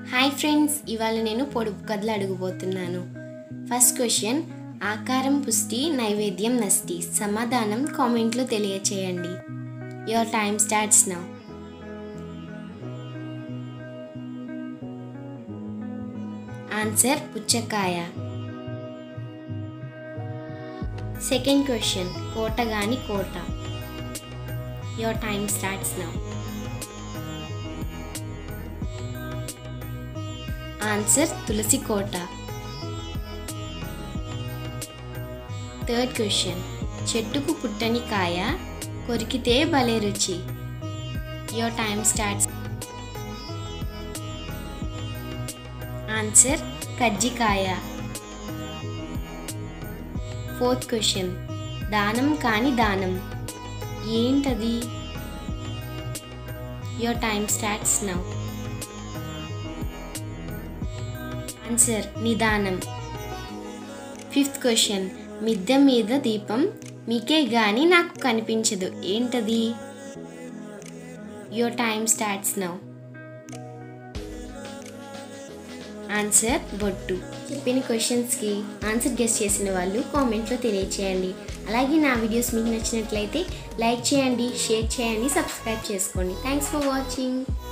hi friends ఇవాళ నేను పొడుపు కథలు అడుగుబోతున్నాను ఫస్ట్ క్వశ్చన్ ఆకారం పుష్టి నైవేద్యం నష్టి సమాధానం కామెంట్లో తెలియచేయండి your time starts now answer పుచ్చకాయ సెకండ్ క్వశ్చన్ కోట గాని కోట your time starts now answer తులసి కోట థర్డ్ క్వశ్చన్ చెట్టుకు పుట్టని కాయ కొరికితే భలే రుచి యువర్ టైమ్ స్టార్ట్స్ ఆన్సర్ కజ్జికాయ ఫోర్త్ క్వశ్చన్ దానం కాని దానం ఏంటది your time starts now answer నిదానం ఫిఫ్త్ క్వశ్చన్ మిద్దె మీద దీపం మీకే గాని నాకు కనిపించదు ఏంటది your time starts now answer బొట్టు చెప్పిన క్వశ్చన్స్కి ఆన్సర్ గెస్ట్ చేసిన వాళ్ళు కామెంట్లో తెలియచేయండి అలాగే నా వీడియోస్ మీకు నచ్చినట్లయితే లైక్ చేయండి షేర్ చేయండి సబ్స్క్రైబ్ చేసుకోండి థ్యాంక్స్ ఫర్ వాచింగ్